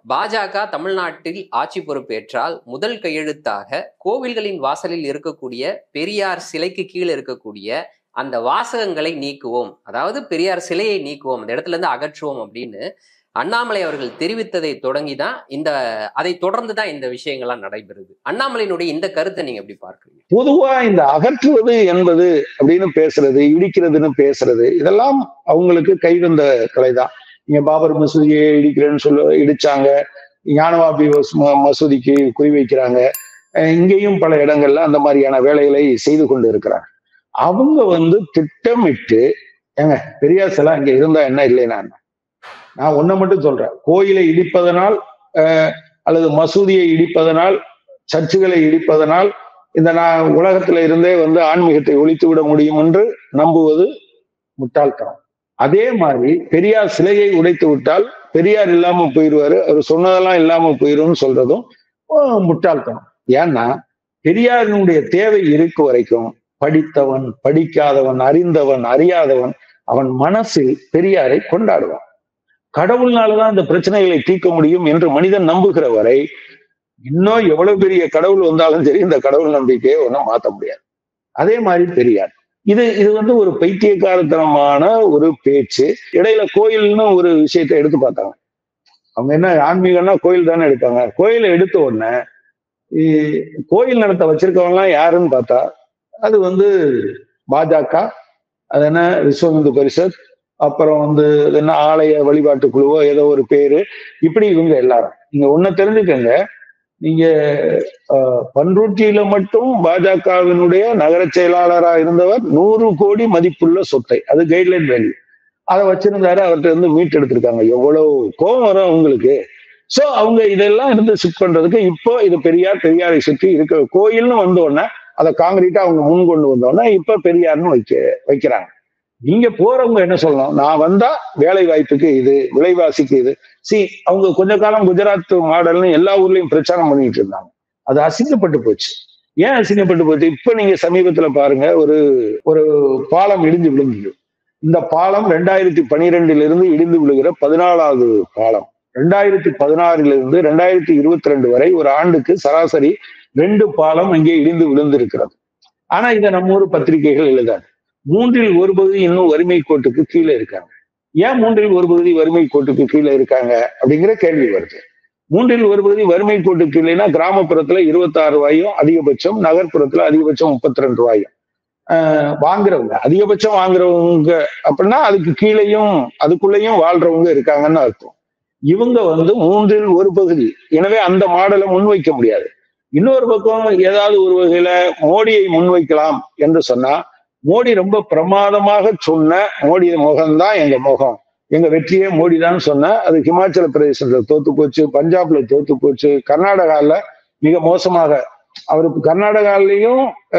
பாஜக தமிழ்நாட்டில் ஆட்சி பொறுப்பேற்றால் முதல் கையெழுத்தாக கோவில்களின் வாசலில் இருக்கக்கூடிய பெரியார் சிலைக்கு கீழே இருக்கக்கூடிய அந்த வாசகங்களை நீக்குவோம் அதாவது பெரியார் சிலையை நீக்குவோம் அந்த இடத்துல இருந்து அகற்றுவோம் அப்படின்னு அண்ணாமலை அவர்கள் தெரிவித்ததை தொடங்கி தான் இந்த அதை தொடர்ந்து தான் இந்த விஷயங்கள்லாம் நடைபெறுது அண்ணாமலையினுடைய இந்த கருத்தை நீங்க எப்படி பார்க்குறீங்க பொதுவா இந்த அகற்றுவது என்பது அப்படின்னு பேசுறது இடிக்கிறதுன்னு பேசுறது இதெல்லாம் அவங்களுக்கு கைவந்த கலைதான் நீங்க பாபர் மசூதியை இடிக்கிறேன்னு சொல்ல இடிச்சாங்க ஞானவாபி மஸ்- ம- மசூதிக்கு குறி வைக்கிறாங்க அஹ் இங்கேயும் பல இடங்கள்ல அந்த மாதிரியான வேலைகளை செய்து கொண்டு இருக்கிறாங்க அவங்க வந்து திட்டமிட்டு ஏங்க பெரியார் சிலை அங்க இருந்தா என்ன இல்லைன்னா என்ன? நான் ஒன்ன மட்டும் சொல்றேன் கோயிலை இடிப்பதனால் அஹ், அல்லது மசூதியை இடிப்பதனால் சர்ச்சுகளை இடிப்பதனால் இந்த நான் உலகத்துல இருந்தே வந்து ஆன்மீகத்தை ஒழித்து விட முடியும் என்று நம்புவது முட்டாள்தனம் அதே மாதிரி பெரியார் சிலையை உடைத்து விட்டால் பெரியார் இல்லாம போயிடுவாரு அவர் சொன்னதெல்லாம் இல்லாம போயிரும்னு சொல்றதும் ஆஹ், முட்டாள்தனம் ஏன்னா பெரியாரினுடைய தேவை இருக்கு வரைக்கும் படித்தவன் படிக்காதவன் அறிந்தவன் அறியாதவன் அவன் மனசில் பெரியாரை கொண்டாடுவான் கடவுள்னாலதான் இந்த பிரச்சனைகளை தீர்க்க முடியும் என்று மனிதன் நம்புகிற வரை இன்னும் எவ்வளவு பெரிய கடவுள் வந்தாலும் சரி இந்த கடவுள் நம்பிக்கையை ஒன்றும் மாத்த முடியாது அதே மாதிரி பெரியார் இது இது வந்து ஒரு பைத்தியக்காரத்தனமான ஒரு பேச்சு இடையில கோயில்னு ஒரு விஷயத்தை எடுத்து பார்த்தாங்க அவங்க என்ன ஆன்மீகம்னா கோயில் தானே எடுப்பாங்க கோயிலை எடுத்த உடனே இ- கோயில் நடத்த வச்சிருக்கவங்கலாம் யாருன்னு பார்த்தா அது வந்து பாஜக அது என்ன விஸ்வ இந்து பரிஷத் அப்புறம் வந்து அது என்ன ஆலய வழிபாட்டு குழுவோ ஏதோ ஒரு பேரு இப்படி இவங்க எல்லாரும் நீங்க ஒண்ணு தெரிஞ்சுக்கங்க நீங்க அஹ், பண்ருட்டியில மட்டும் பாஜகவினுடைய நகர செயலாளரா இருந்தவர் நூறு கோடி மதிப்புள்ள சொத்தை அது கைட்லைன் வேல்யூ அதை வச்சிருந்தாரு அவர்கிட்ட இருந்து மீட் எடுத்திருக்காங்க எவ்வளவு கோபம் வரும் அவங்களுக்கு சோ அவங்க இதெல்லாம் இருந்து ஷிஃப்ட் பண்றதுக்கு இப்போ இது பெரியார் பெரியாரை சுற்றி இருக்க கோயில்னு வந்த உடனே அதை காங்கிரீட்டா அவங்க முன் கொண்டு வந்த உடனே இப்ப பெரியார்னு வைக்க வைக்கிறாங்க நீங்க போறவங்க என்ன சொல்லணும் நான் வந்தா வேலை வாய்ப்புக்கு இது விலைவாசிக்கு இது சி அவங்க கொஞ்ச காலம் குஜராத் மாடல்னு எல்லா ஊர்லயும் பிரச்சாரம் பண்ணிட்டு இருந்தாங்க அது அசிங்கப்பட்டு போச்சு ஏன் அசிங்கப்பட்டு போச்சு இப்ப நீங்க சமீபத்துல பாருங்க ஒரு ஒரு பாலம் இடிஞ்சு விழுந்தது இந்த பாலம் ரெண்டாயிரத்தி பனிரெண்டுல இருந்து இடிந்து விழுகிற பதினாலாவது பாலம் ரெண்டாயிரத்தி பதினாறுல இருந்து ரெண்டாயிரத்தி இருபத்தி ரெண்டு வரை ஒரு ஆண்டுக்கு சராசரி ரெண்டு பாலம் அங்கே இடிந்து விழுந்திருக்கிறது ஆனா இதை நம்ம ஊர் பத்திரிகைகள் எழுதாது மூன்றில் ஒரு பகுதி இன்னும் வறுமை கோட்டுக்கு கீழே இருக்காங்க ஏன் மூன்றில் ஒரு பகுதி வறுமை கோட்டுக்கு கீழே இருக்காங்க அப்படிங்கிற கேள்வி வருது மூன்றில் ஒரு பகுதி வறுமை கோட்டுக்கு கீழேனா கிராமப்புறத்துல இருபத்தாறு ரூபாயும் அதிகபட்சம் நகர்ப்புறத்துல அதிகபட்சம் முப்பத்தி ரெண்டு ரூபாயும் ஆஹ் வாங்குறவங்க அதிகபட்சம் வாங்குறவங்க அப்படின்னா அதுக்கு கீழேயும் அதுக்குள்ளேயும் வாழ்றவங்க இருக்காங்கன்னு அர்த்தம் இவங்க வந்து மூன்றில் ஒரு பகுதி எனவே அந்த மாடலை முன்வைக்க முடியாது இன்னொரு பக்கம் ஏதாவது ஒரு வகையில மோடியை முன்வைக்கலாம் என்று சொன்னா மோடி ரொம்ப பிரமாதமாக சொன்ன மோடி முகம்தான் எங்க முகம் எங்க வெற்றியே மோடி தான் சொன்ன அது ஹிமாச்சல பிரதேசத்துல தோத்து போச்சு பஞ்சாப்ல தோத்து போச்சு கர்நாடகால மிக மோசமாக அவருக்கு கர்நாடகாலையும்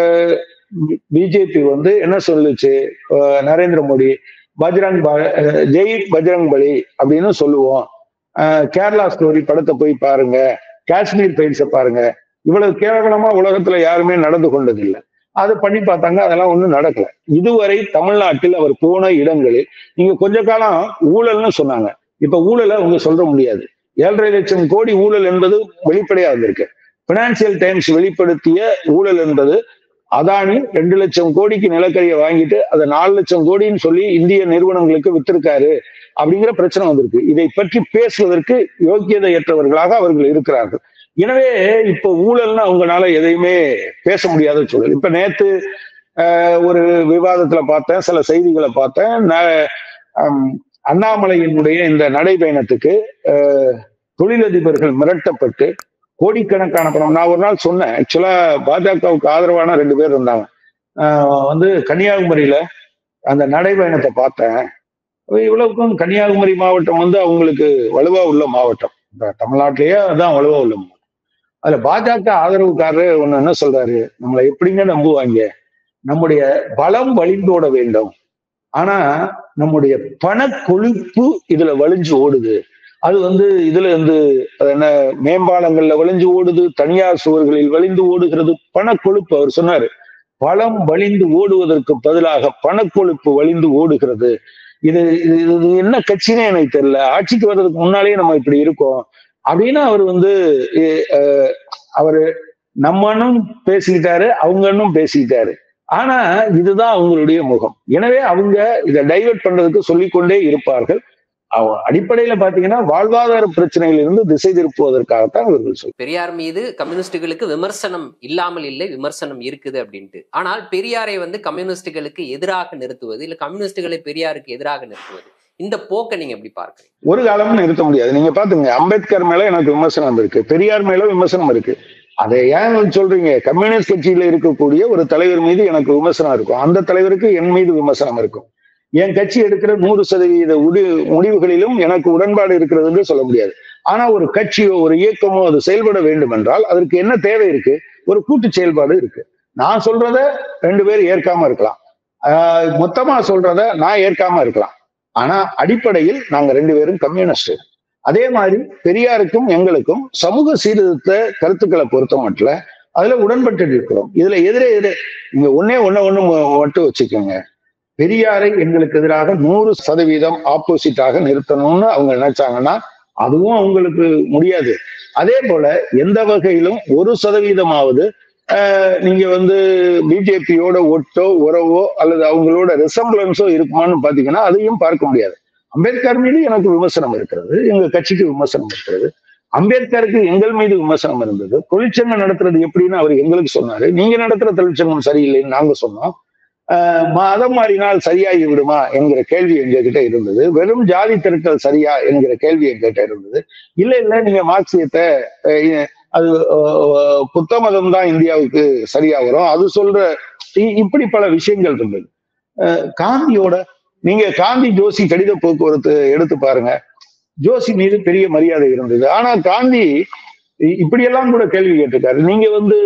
பிஜேபி வந்து என்ன சொல்லுச்சு அஹ் நரேந்திர மோடி பஜ்ரங் ப- அஹ் ஜெய் பஜ்ரங் பலி அப்படின்னு சொல்லுவோம் அஹ் கேரளா ஸ்டோரி படத்தை போய் பாருங்க காஷ்மீர் ஃபைல்ஸை பாருங்க இவ்வளவு கேவலமா உலகத்துல யாருமே நடந்து கொண்டதில்லை அதை பண்ணி பார்த்தாங்க அதெல்லாம் ஒண்ணும் நடக்கல இதுவரை தமிழ்நாட்டில் அவர் போன இடங்களில் நீங்க கொஞ்ச காலம் ஊழல்னு சொன்னாங்க இப்ப ஊழலை அவங்க சொல்ற முடியாது ஏழரை லட்சம் கோடி ஊழல் என்பது வெளிப்படையா வந்திருக்கு பினான்சியல் டைம்ஸ் வெளிப்படுத்திய ஊழல் என்பது அதானி ரெண்டு லட்சம் கோடிக்கு நிலக்கரியை வாங்கிட்டு அதை நாலு லட்சம் கோடின்னு சொல்லி இந்திய நிறுவனங்களுக்கு வித்திருக்காரு அப்படிங்கிற பிரச்சனை வந்திருக்கு இதை பற்றி பேசுவதற்கு யோக்கியதையற்றவர்களாக அவர்கள் இருக்கிறார்கள் எனவே இப்ப ஊழல்னு அவங்களால எதையுமே பேச முடியாத சூழல் இப்ப நேத்து ஆஹ், ஒரு விவாதத்துல பார்த்தேன் சில செய்திகளை பார்த்தேன் ந- ஆம், அண்ணாமலையினுடைய இந்த நடைபயணத்துக்கு ஆஹ், தொழிலதிபர்கள் மிரட்டப்பட்டு கோடிக்கணக்கான பணம் நான் ஒரு நாள் சொன்னேன் ஆக்சுவலா பாஜகவுக்கு ஆதரவான ரெண்டு பேர் இருந்தாங்க ஆஹ், வந்து கன்னியாகுமரியில அந்த நடைபயணத்தை பார்த்தேன் இவ்வளவுக்கும் கன்னியாகுமரி மாவட்டம் வந்து அவங்களுக்கு வலுவா உள்ள மாவட்டம் இந்த தமிழ்நாட்டிலேயே அதான் வலுவா உள்ள மாவட்டம் அதுல பாஜக ஆதரவுக்காரர் ஒண்ணு என்ன சொல்றாரு நம்மளை எப்படிங்க நம்புவாங்க நம்முடைய பலம் வழிந்தோட வேண்டும் ஆனா நம்முடைய பண கொழுப்பு இதுல வலிஞ்சு ஓடுது அது வந்து இதுல இருந்து அது என்ன மேம்பாலங்கள்ல வலிஞ்சு ஓடுது தனியார் சுவர்களில் வலிந்து ஓடுகிறது பண கொழுப்பு அவர் சொன்னாரு பழம் வலிந்து ஓடுவதற்கு பதிலாக பணக்கொழுப்பு வலிந்து ஓடுகிறது இது இது இது என்ன கட்சினே எனக்கு தெரியல ஆட்சிக்கு வர்றதுக்கு முன்னாலேயே நம்ம இப்படி இருக்கோம் அப்படின்னு அவர் வந்து அஹ், அவரு நம்மனும் பேசிக்கிட்டாரு அவங்கன்னும் பேசிக்கிட்டாரு ஆனா இதுதான் அவங்களுடைய முகம் எனவே அவங்க இதை டைவர்ட் பண்றதுக்கு சொல்லிக்கொண்டே இருப்பார்கள் அவ- அடிப்படையில பாத்தீங்கன்னா வாழ்வாதார பிரச்சனையிலிருந்து திசை திருப்புவதற்காகத்தான் இவர்கள் சொல்றாங்க பெரியார் மீது கம்யூனிஸ்டுகளுக்கு விமர்சனம் இல்லாமல் இல்லை விமர்சனம் இருக்குது அப்படின்ட்டு ஆனால் பெரியாரை வந்து கம்யூனிஸ்டுகளுக்கு எதிராக நிறுத்துவது இல்ல கம்யூனிஸ்டுகளை பெரியாருக்கு எதிராக நிறுத்துவது இந்த போக்கை நீங்க எப்படி பார்க்கறீங்க ஒரு காலமும் நிறுத்த முடியாது நீங்க பாத்துங்க அம்பேத்கர் மேல எனக்கு விமர்சனம் இருக்கு பெரியார் மேல விமர்சனம் இருக்கு அதை ஏன் சொல்றீங்க கம்யூனிஸ்ட் கட்சியில இருக்கக்கூடிய ஒரு தலைவர் மீது எனக்கு விமர்சனம் இருக்கும் அந்த தலைவருக்கு என் மீது விமர்சனம் இருக்கும் என் கட்சி எடுக்கிற நூறு சதவீத உடி முடிவுகளிலும் எனக்கு உடன்பாடு இருக்கிறதுன்னு சொல்ல முடியாது ஆனா ஒரு கட்சியோ ஒரு இயக்கமோ அது செயல்பட வேண்டும் என்றால் அதற்கு என்ன தேவை இருக்கு ஒரு கூட்டு செயல்பாடு இருக்கு நான் சொல்றத ரெண்டு பேர் ஏற்காம இருக்கலாம் ஆஹ் மொத்தமா சொல்றத நான் ஏற்காம இருக்கலாம் ஆனா அடிப்படையில் நாங்க ரெண்டு பேரும் கம்யூனிஸ்ட் அதே மாதிரி பெரியாருக்கும் எங்களுக்கும் சமூக சீர்திருத்த கருத்துக்களை பொறுத்த மட்டும் அதுல உடன்பட்டு இருக்கிறோம் இதுல எதிரே எதிரே நீங்க ஒன்னே ஒண்ணு ஒண்ணு ம- மட்டும் வச்சுக்கோங்க பெரியாரை எங்களுக்கு எதிராக நூறு சதவீதம் ஆப்போசிட்டாக நிறுத்தணும்னு அவங்க நினைச்சாங்கன்னா அதுவும் அவங்களுக்கு முடியாது அதே போல எந்த வகையிலும் ஒரு சதவீதமாவது ஆஹ், நீங்க வந்து பிஜேபியோட ஒட்டோ உறவோ அல்லது அவங்களோட ரிசம்பிளன்ஸோ இருக்குமான்னு பாத்தீங்கன்னா அதையும் பார்க்க முடியாது அம்பேத்கர் மீது எனக்கு விமர்சனம் இருக்கிறது எங்க கட்சிக்கு விமர்சனம் இருக்கிறது அம்பேத்கருக்கு எங்கள் மீது விமர்சனம் இருந்தது தொழிற்சங்கம் நடத்துறது எப்படின்னு அவர் எங்களுக்கு சொன்னாரு நீங்க நடத்துற தொழிற்சங்கம் சரியில்லைன்னு நாங்க சொன்னோம் ஆஹ் மதம் மாறினால் சரியாகி விடுமா என்கிற கேள்வி எங்ககிட்ட இருந்தது வெறும் ஜாதி திரட்டல் சரியா என்கிற கேள்வி எங்ககிட்ட இருந்தது இல்ல இல்ல நீங்க மார்க்சியத்தை அஹ், அது அஹ், புத்த மதம் தான் இந்தியாவுக்கு சரியா வரும் அது சொல்ற இ- இப்படி பல விஷயங்கள் இருந்தது அஹ், காந்தியோட நீங்க காந்தி ஜோசி கடித போக்குவரத்து எடுத்து பாருங்க ஜோசி மீது பெரிய மரியாதை இருந்தது ஆனா காந்தி இ- இப்படியெல்லாம் கூட கேள்வி கேட்டிருக்காரு நீங்க வந்து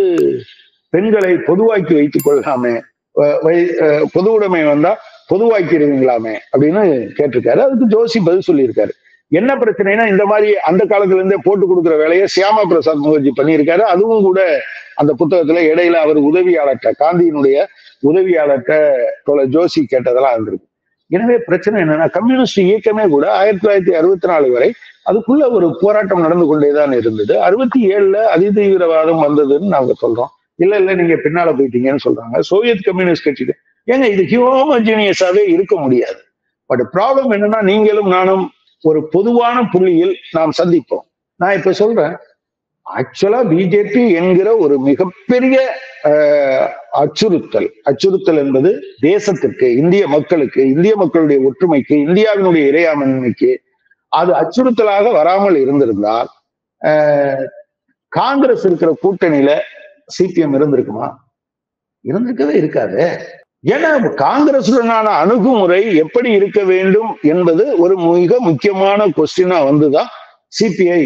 பெண்களை பொதுவாக்கி வைத்துக் கொள்ளலாமே அஹ் வை- அஹ் பொது உடைமை வந்தா பொதுவாக்கிடுவீங்களாமே அப்படின்னு கேட்டிருக்காரு அதுக்கு ஜோசி பதில் சொல்லியிருக்காரு என்ன பிரச்சனைனா இந்த மாதிரி அந்த காலத்துல இருந்தே போட்டு கொடுக்குற வேலையை சியாமா பிரசாத் முகர்ஜி பண்ணியிருக்காரு அதுவும் கூட அந்த புத்தகத்துல இடையில அவர் உதவியாளர்கிட்ட காந்தியினுடைய உதவியாளர்கிட்ட தோழர் ஜோசி கேட்டதெல்லாம் இருந்திருக்கு எனவே பிரச்சனை என்னன்னா கம்யூனிஸ்ட் இயக்கமே கூட ஆயிரத்தி தொள்ளாயிரத்தி அறுபத்தி நாலு வரை அதுக்குள்ள ஒரு போராட்டம் நடந்து கொண்டேதான் இருந்தது அறுபத்தி ஏழுல அதிதீவிரவாதம் வந்ததுன்னு நாங்க சொல்றோம் இல்ல இல்ல நீங்க பின்னால போயிட்டீங்கன்னு சொல்றாங்க சோவியத் கம்யூனிஸ்ட் கட்சி ஏங்க இது ஹியோமஜீனியஸாவே இருக்க முடியாது பட் ப்ராப்ளம் என்னன்னா நீங்களும் நானும் ஒரு பொதுவான புள்ளியில் நாம் சந்திப்போம் நான் இப்ப சொல்றேன் ஆக்சுவலா பிஜேபி என்கிற ஒரு மிகப்பெரிய அஹ், அச்சுறுத்தல் அச்சுறுத்தல் என்பது தேசத்திற்கு இந்திய மக்களுக்கு இந்திய மக்களுடைய ஒற்றுமைக்கு இந்தியாவினுடைய இறையாண்மைக்கு அது அச்சுறுத்தலாக வராமல் இருந்திருந்தால் அஹ், காங்கிரஸ் இருக்கிற கூட்டணியில சிபிஎம் இருந்திருக்குமா இருந்திருக்கவே இருக்காது ஏன்னா காங்கிரசுடனான அணுகுமுறை எப்படி இருக்க வேண்டும் என்பது ஒரு மிக முக்கியமான கொஸ்டினா வந்துதான் சிபிஐ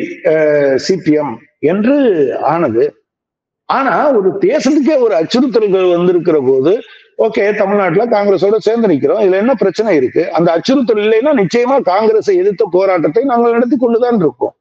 சிபிஎம் என்று ஆனது ஆனா ஒரு தேசத்துக்கே ஒரு அச்சுறுத்தல்கள் வந்திருக்கிற போது ஓகே தமிழ்நாட்டுல காங்கிரஸோட சேர்ந்து நிக்கிறோம் இதுல என்ன பிரச்சனை இருக்கு அந்த அச்சுறுத்தல் இல்லைன்னா நிச்சயமா காங்கிரஸை எதிர்த்த போராட்டத்தை நாங்கள் நடத்தி கொண்டுதான் இருக்கோம்